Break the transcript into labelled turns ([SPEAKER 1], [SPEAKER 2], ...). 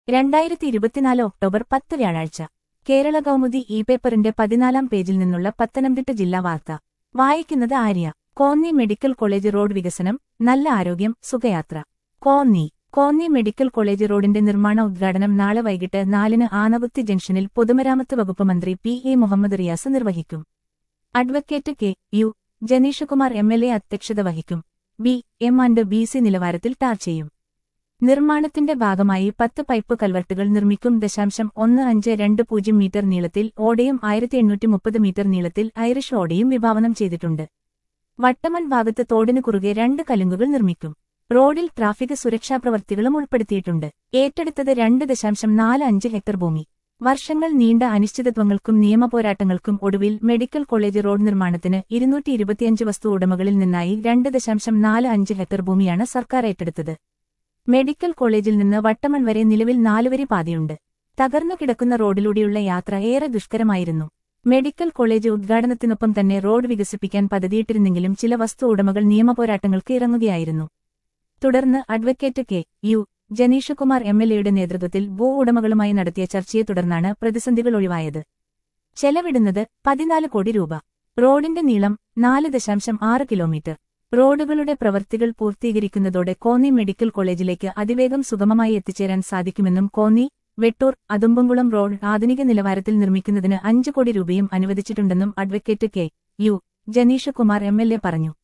[SPEAKER 1] രണ്ടായിരത്തി ഇരുപത്തിനാല് ഒക്ടോബർ പത്ത് വ്യാഴാഴ്ച കേരള കൗമുദി ഇ പേപ്പറിന്റെ പതിനാലാം പേജിൽ നിന്നുള്ള പത്തനംതിട്ട ജില്ലാ വാർത്ത വായിക്കുന്നത് Arya Konni medical college road വികസനം നല്ല ആരോഗ്യം സുഖയാത്ര കോന്നി കോന്നി മെഡിക്കൽ കോളേജ് റോഡിന്റെ നിർമ്മാണ ഉദ്ഘാടനം നാളെ വൈകിട്ട് നാലിന് ആനകുത്തി ജംഗ്ഷനിൽ പൊതുമരാമത്ത് വകുപ്പ് മന്ത്രി പി എ മുഹമ്മദ് റിയാസ് നിർവഹിക്കും advocate K U Jenishkumar M L A അധ്യക്ഷത വഹിക്കും B M and B C നിലവാരത്തിൽ ടാർ ചെയ്യും നിർമ്മാണത്തിന്റെ ഭാഗമായി പത്ത് പൈപ്പ് കൽവർട്ടുകൾ നിർമ്മിക്കും ദശാംശം ഒന്ന് അഞ്ച് രണ്ട് പൂജ്യം മീറ്റർ നീളത്തിൽ ഓടയും ആയിരത്തി എണ്ണൂറ്റി മുപ്പത് മീറ്റർ നീളത്തിൽ ഐറിഷ് ഓടയും വിഭാവനം ചെയ്തിട്ടുണ്ട് വട്ടമൺ ഭാഗത്ത് തോടിനു കുറുകെ രണ്ട് കലുങ്കുകൾ നിർമ്മിക്കും റോഡിൽ ട്രാഫിക് സുരക്ഷാ പ്രവർത്തികളും ഉൾപ്പെടുത്തിയിട്ടുണ്ട് ഏറ്റെടുത്തത് രണ്ട് ദശാംശം നാല് അഞ്ച് ഹെക്ടർ ഭൂമി വർഷങ്ങൾ നീണ്ട അനിശ്ചിതത്വങ്ങൾക്കും നിയമപോരാട്ടങ്ങൾക്കും ഒടുവിൽ മെഡിക്കൽ കോളേജ് റോഡ് നിർമ്മാണത്തിന് ഇരുന്നൂറ്റി ഇരുപത്തിയഞ്ച് വസ്തു ഉടമകളിൽ നിന്നായി രണ്ട് ദശാംശം നാല് അഞ്ച് ഹെക്ടർ ഭൂമിയാണ് സർക്കാർ ഏറ്റെടുത്തത് മെഡിക്കൽ കോളേജിൽ നിന്ന് വട്ടമൺ വരെ നിലവിൽ നാലുവരി പാതയുണ്ട് തകർന്നു കിടക്കുന്ന റോഡിലൂടെയുള്ള യാത്ര ഏറെ ദുഷ്കരമായിരുന്നു മെഡിക്കൽ കോളേജ് ഉദ്ഘാടനത്തിനൊപ്പം തന്നെ റോഡ് വികസിപ്പിക്കാൻ പദ്ധതിയിട്ടിരുന്നെങ്കിലും ചില വസ്തു ഉടമകൾ നിയമപോരാട്ടങ്ങൾക്ക് ഇറങ്ങുകയായിരുന്നു തുടർന്ന് advocate K U Jenishkumar M L എയുടെ നേതൃത്വത്തിൽ ഭൂ ഉടമകളുമായി നടത്തിയ ചർച്ചയെ തുടർന്നാണ് പ്രതിസന്ധികൾ ഒഴിവായത് ചെലവിടുന്നത് പതിനാല് കോടി രൂപ റോഡിന്റെ നീളം നാല് ദശാംശം ആറ് കിലോമീറ്റർ റോഡുകളുടെ പ്രവൃത്തികൾ പൂർത്തീകരിക്കുന്നതോടെ കോന്നി മെഡിക്കൽ കോളേജിലേക്ക് അതിവേഗം സുഗമമായി എത്തിച്ചേരാൻ സാധിക്കുമെന്നും കോന്നി വെട്ടൂർ അതുമ്പുംകുളം റോഡ് ആധുനിക നിലവാരത്തിൽ നിർമ്മിക്കുന്നതിന് അഞ്ച് കോടി രൂപയും അനുവദിച്ചിട്ടുണ്ടെന്നും advocate K U Jenishkumar M L A പറഞ്ഞു